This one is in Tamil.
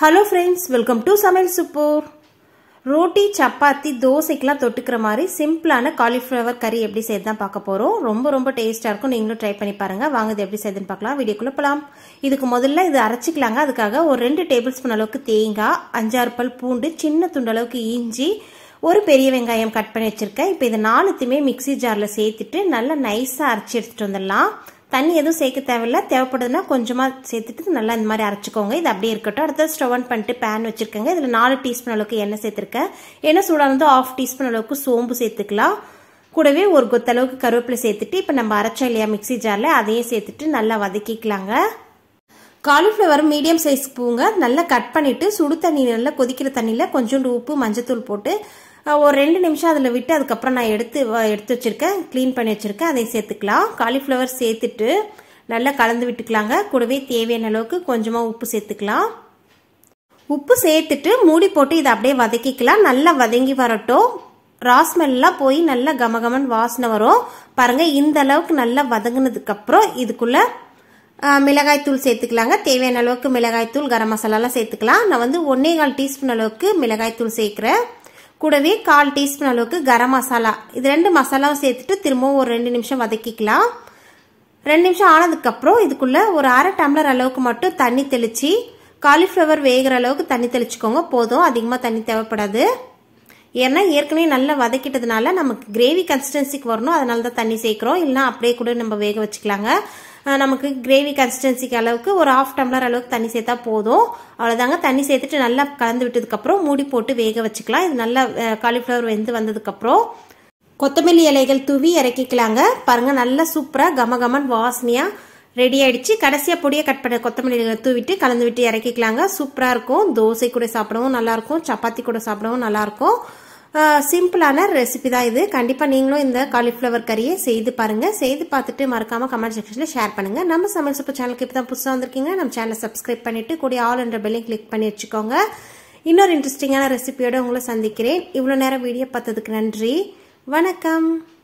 ஹலோ ஃப்ரெண்ட்ஸ் வெல்கம் டு சமையல் சுப்பூர் ரோட்டி சப்பாத்தி தோசைக்கெலாம் தொட்டுக்கிற மாதிரி சிம்பிளான காலிஃப்ளவர் கறி எப்படி செய்து தான் பார்க்க போகிறோம் ரொம்ப ரொம்ப டேஸ்ட்டாக இருக்கும் நீங்களும் ட்ரை பண்ணி பாருங்கள் வாங்க இது எப்படி செய்யுதுன்னு பார்க்கலாம் வீடியோக்குள்ளே போகலாம் இதுக்கு முதல்ல இது அரைச்சிக்கலாங்க அதுக்காக ஒரு ரெண்டு டேபிள் ஸ்பூன் அளவுக்கு தேங்காய் அஞ்சாறு பல் பூண்டு சின்ன துண்டு அளவுக்கு இஞ்சி ஒரு பெரிய வெங்காயம் கட் பண்ணி வச்சுருக்கேன் இப்போ இது நாலுத்தையுமே மிக்சி ஜாரில் சேர்த்துட்டு நல்லா நைஸாக அரைச்சி எடுத்துகிட்டு வந்துடலாம் தண்ணி எதுவும் சேர்க்க தேவையில்ல தேவைப்படுதுன்னா கொஞ்சமாக சேர்த்துட்டு நல்லா இந்த மாதிரி அரைச்சிக்கோங்க இது அப்படியே இருக்கட்டும் அடுத்தது ஸ்டவ் ஆன் பண்ணிட்டு பேன் வச்சுருக்கேங்க இதில் நாலு டீஸ்பூன் அளவுக்கு எண்ணெய் சேர்த்துருக்கேன் எண்ணெய் சூடானது ஆஃப் டீஸ்பூன் அளவுக்கு சோம்பு சேர்த்துக்கலாம் கூடவே ஒரு கொத்தளவுக்கு கருவேப்பிலை சேர்த்துட்டு இப்போ நம்ம அரைச்சோம் இல்லையா மிக்சி ஜாரில் அதையும் சேர்த்துட்டு நல்லா வதக்கிக்கலாங்க காலிஃப்ளவர் மீடியம் சைஸ் பூங்க நல்லா கட் பண்ணிவிட்டு சுடு தண்ணி நல்லா கொதிக்கிற தண்ணியில் கொஞ்சோண்டு உப்பு மஞ்சத்தூள் போட்டு ஒரு ரெண்டு நிமிஷம் அதில் விட்டு அதுக்கப்புறம் நான் எடுத்து எடுத்து வச்சுருக்கேன் க்ளீன் பண்ணி வச்சுருக்கேன் அதை சேர்த்துக்கலாம் காலிஃப்ளவர் சேர்த்துட்டு நல்லா கலந்து விட்டுக்கலாங்க கூடவே தேவையான அளவுக்கு கொஞ்சமாக உப்பு சேர்த்துக்கலாம் உப்பு சேர்த்துட்டு மூடி போட்டு இதை அப்படியே வதக்கிக்கலாம் நல்லா வதங்கி வரட்டும் ராஸ்மெல்லாம் போய் நல்லா கமகமன் வாசனை வரும் பாருங்கள் இந்த அளவுக்கு நல்லா வதங்கினதுக்கப்புறம் இதுக்குள்ளே மிளகாய்த்தூள் சேர்த்துக்கலாங்க தேவையான அளவுக்கு மிளகாய்த்தூள் கரம் மசாலாலாம் சேர்த்துக்கலாம் நான் வந்து ஒன்னே கால் டீஸ்பூன் அளவுக்கு மிளகாய்த்தூள் சேர்க்குறேன் கூடவே கால் டீஸ்பூன் அளவுக்கு கரம் மசாலா இது ரெண்டு மசாலாவும் சேர்த்துட்டு திரும்பவும் ஒரு ரெண்டு நிமிஷம் வதக்கிக்கலாம் ரெண்டு நிமிஷம் ஆனதுக்கப்புறம் இதுக்குள்ளே ஒரு அரை டம்ளர் அளவுக்கு மட்டும் தண்ணி தெளித்து காலிஃப்ளவர் வேகிற அளவுக்கு தண்ணி தெளிச்சுக்கோங்க போதும் அதிகமாக தண்ணி தேவைப்படாது ஏன்னா ஏற்கனவே நல்லா வதக்கிட்டதுனால நமக்கு கிரேவி கன்சிஸ்டன்சிக்கு வரணும் அதனால தான் தண்ணி சேர்க்குறோம் இல்லைனா அப்படியே கூட நம்ம வேக வச்சுக்கலாங்க நமக்கு கிரேவி கன்சிஸ்டன்சிக்கு அளவுக்கு ஒரு ஆஃப் டம்ளர் அளவுக்கு தண்ணி சேர்த்தா போதும் அவ்வளோதாங்க தண்ணி சேர்த்துட்டு நல்லா கலந்து விட்டதுக்கப்புறம் மூடி போட்டு வேக வச்சுக்கலாம் இது நல்லா காலிஃப்ளவர் வெந்து வந்ததுக்கப்புறம் கொத்தமல்லி இலைகள் தூவி இறக்கிக்கலாங்க பாருங்கள் நல்லா சூப்பராக கம கமன் வாசனையாக ரெடி ஆயிடுச்சு கடைசியாக பொடியை கட் பண்ண கொத்தமல்லி இலைகளை தூவிட்டு கலந்து விட்டு இறக்கிக்கலாங்க சூப்பராக இருக்கும் தோசை கூட சாப்பிடவும் நல்லாயிருக்கும் சப்பாத்தி கூட சாப்பிடவும் நல்லாயிருக்கும் சிம்பிளான ரெசிபி தான் இது கண்டிப்பாக நீங்களும் இந்த காலிஃப்ளவர் கறியை செய்து பாருங்கள் செய்து பார்த்துட்டு மறக்காமல் கமெண்ட் செக்ஷனில் ஷேர் பண்ணுங்கள் நம்ம சமையல் சூப்பர் சேனலுக்கு இப்போ தான் புதுசாக வந்திருக்கீங்க நம்ம சேனலை சப்ஸ்கிரைப் பண்ணிவிட்டு கூடிய ஆல் என்ற பெல்லையும் கிளிக் பண்ணி வச்சுக்கோங்க இன்னொரு இன்ட்ரெஸ்டிங்கான ரெசிபியோட உங்களை சந்திக்கிறேன் இவ்வளோ நேரம் வீடியோ பார்த்ததுக்கு நன்றி வணக்கம்